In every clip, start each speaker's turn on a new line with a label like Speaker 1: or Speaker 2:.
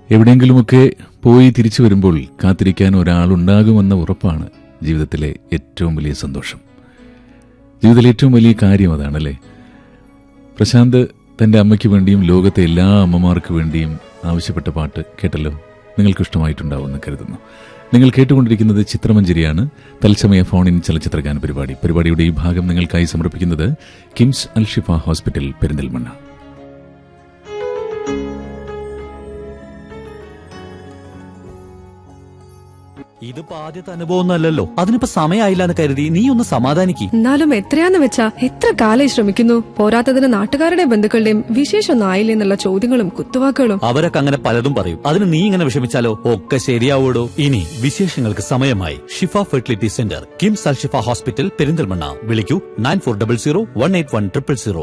Speaker 1: എവിടെയെങ്കിലുമൊക്കെ പോയി തിരിച്ചു വരുമ്പോൾ കാത്തിരിക്കാൻ ഒരാളുണ്ടാകുമെന്ന ഉറപ്പാണ് ജീവിതത്തിലെ ഏറ്റവും വലിയ സന്തോഷം ജീവിതത്തിലെ ഏറ്റവും വലിയ കാര്യം അതാണല്ലേ പ്രശാന്ത് തന്റെ അമ്മയ്ക്ക് വേണ്ടിയും ലോകത്തെ എല്ലാ അമ്മമാർക്ക് വേണ്ടിയും ആവശ്യപ്പെട്ട പാട്ട് കേട്ടല്ലോ നിങ്ങൾക്ക് ഇഷ്ടമായിട്ടുണ്ടാവുമെന്ന് കരുതുന്നു നിങ്ങൾ കേട്ടുകൊണ്ടിരിക്കുന്നത് ചിത്രമഞ്ജരിയാണ് തത്സമയ ഫോൺ ഇൻ ചലച്ചിത്രഗാന പരിപാടി പരിപാടിയുടെ ഈ ഭാഗം നിങ്ങൾക്കായി സമർപ്പിക്കുന്നത് കിംസ് അൽഷിഫ ഹോസ്പിറ്റൽ പെരിന്തൽമണ്ണ
Speaker 2: ഇതിപ്പോ ആദ്യത്തെ അനുഭവം ഒന്നല്ലല്ലോ അതിനിപ്പോ സമയമായില്ല എന്ന് കരുതി നീ ഒന്ന് സമാധാനിക്ക്
Speaker 3: എന്നാലും എത്രയാന്ന് വെച്ചാ എത്ര കാലായി ശ്രമിക്കുന്നു പോരാത്തതിന് നാട്ടുകാരുടെ ബന്ധുക്കളുടെയും വിശേഷമൊന്നും ആയില്ലേ എന്നുള്ള ചോദ്യങ്ങളും കുത്തുവാക്കുകളും
Speaker 2: അവരൊക്കെ അങ്ങനെ പലതും പറയും അതിന് നീ ഇങ്ങനെ വിഷമിച്ചാലോ ഒക്കെ ശരിയാവൂടോ ഇനി വിശേഷങ്ങൾക്ക് സമയമായി Shifa fertility centre KIMS Al Shifa hospital Perinthalmanna വിളിക്കൂ nine four double zero one eight one triple zero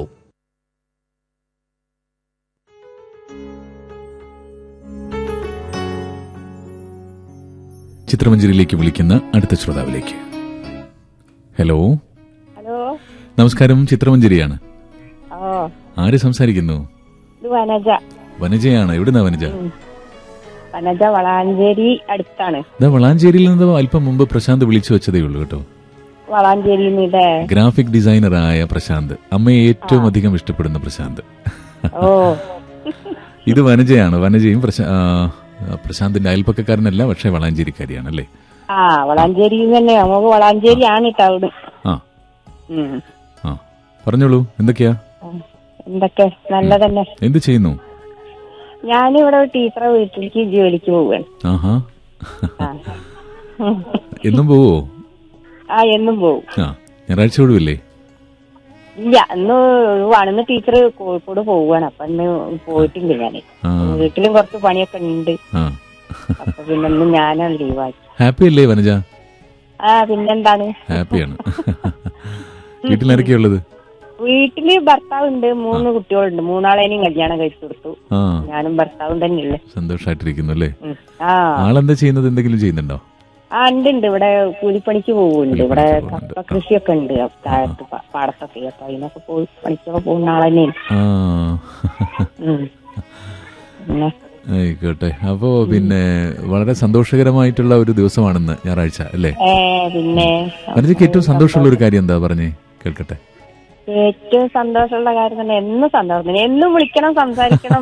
Speaker 1: ചിത്രമഞ്ജരിയിലേക്ക് വിളിക്കുന്ന അടുത്ത ശ്രോതാവിലേക്ക് ഹലോ
Speaker 4: ഹലോ
Speaker 1: നമസ്കാരം ചിത്രമഞ്ജരിയാണ്
Speaker 4: ഓ
Speaker 1: ആര് സംസാരിക്കുന്നു
Speaker 4: ഇത് വനജ
Speaker 1: വനജയാണ് എവിടുന്നാ വനജ
Speaker 4: വനജ വളാഞ്ചേരി അടുത്താണ്
Speaker 1: ഇതാ വളാഞ്ചേരിയിൽ നിന്ന് അല്പം മുമ്പ് പ്രശാന്ത് വിളിച്ചു വെച്ചതേ ഉള്ളൂ കേട്ടോ
Speaker 4: വളാഞ്ചേരിയിൽ നിന്ന് ഇല്ലേ
Speaker 1: ഗ്രാഫിക് ഡിസൈനറായ പ്രശാന്ത് അമ്മയെ ഏറ്റവും അധികം ഇഷ്ടപ്പെടുന്ന പ്രശാന്ത്
Speaker 4: ഓ
Speaker 1: ഇത് വനജയാണ് വനജയും പ്രശാ- ആ, പ്രശാന്തിന്റെ അയൽപ്പക്കക്കാരനല്ല പക്ഷേ വളാഞ്ചേരിക്കാരിയാണ് അല്ലേ
Speaker 4: ആ വളാഞ്ചേരിയിൽ തന്നെ നമുക്ക് വളാഞ്ചേരി ആണ് ടൗണ്
Speaker 1: ആ
Speaker 4: ഉം.
Speaker 1: ആ പറഞ്ഞോളൂ എന്തൊക്കെയാ
Speaker 4: ആ, എന്തൊക്കെ നല്ലതന്നെ
Speaker 1: എന്ത് ചെയ്യുന്നു
Speaker 4: ഞാനിവിടെ ഒരു ടീച്ചറെ വീട്ടിലേക്ക് ജോലിക്ക് പോവുകയാണ്
Speaker 1: ആഹാ
Speaker 4: ആ.
Speaker 1: എന്നും പോവോ
Speaker 4: ആ എന്നും പോവും
Speaker 1: ആ ഞായറാഴ്ച ഒഴിവില്ലേ
Speaker 4: ഇല്ല ഇന്ന് ഒഴിവാണ് ടീച്ചർ കോഴിക്കോട് പോവുകയാണ് അപ്പൊ ഇന്ന് പോയിട്ടില്ല ഞാന്
Speaker 1: ആ
Speaker 4: വീട്ടിലും കുറച്ച് പണിയൊക്കെ ഉണ്ട്
Speaker 1: ആ
Speaker 4: അപ്പൊ പിന്നെ ഇന്ന് ഞാനാണ് ലീവാക്കി
Speaker 1: ഹാപ്പി അല്ലേ വനജ
Speaker 4: ആ പിന്നെന്താണ്
Speaker 1: ഹാപ്പിയാണ് വീട്ടിലാരൊക്കെയുള്ളത്
Speaker 4: വീട്ടില് ഭർത്താവുണ്ട് മൂന്ന് കുട്ടികളുണ്ട് മൂന്നാളേനെയും കല്യാണം കഴിച്ചു കൊടുത്തു
Speaker 1: ആ
Speaker 4: ഞാനും ഭർത്താവും തന്നെയുള്ളു
Speaker 1: സന്തോഷായിട്ടിരിക്കുന്നു അല്ലേ
Speaker 4: ഉം. ആ
Speaker 1: ആളെന്താ ചെയ്യുന്നത് എന്തെങ്കിലും ചെയ്യുന്നുണ്ടോ
Speaker 4: ആ ഉണ്ട് ഉണ്ട് ഇവിടെ കൂലിപ്പണിക്ക് പോകുന്നുണ്ട് ഇവിടെ
Speaker 1: കൂലിപ്പണിക്ക് പോകുന്നുണ്ട്.
Speaker 4: കപ്പ കൃഷിയൊക്കെ ഉണ്ട് താഴത്ത് പ- പാടത്തൊക്കെ അപ്പൊ അതിനൊക്കെ പോയി പണിക്കൊക്കെ പോകുന്ന ആൾ തന്നെയാണ്
Speaker 1: ആ
Speaker 4: ഉം. പിന്നെ
Speaker 1: ആയിക്കോട്ടെ അപ്പോ പിന്നെ വളരെ സന്തോഷകരമായിട്ടുള്ള ഒരു ദിവസമാണെന്ന് ഞായറാഴ്ച അല്ലേ
Speaker 4: ഏ പിന്നെ
Speaker 1: വനജയ്ക്ക് ഏറ്റവും സന്തോഷമുള്ള ഒരു കാര്യം എന്താ പറഞ്ഞേ കേൾക്കട്ടെ
Speaker 4: ഏറ്റവും സന്തോഷമുള്ള കാര്യം തന്നെ എന്നും സന്തോഷം തന്നെ എന്നും വിളിക്കണം സംസാരിക്കണം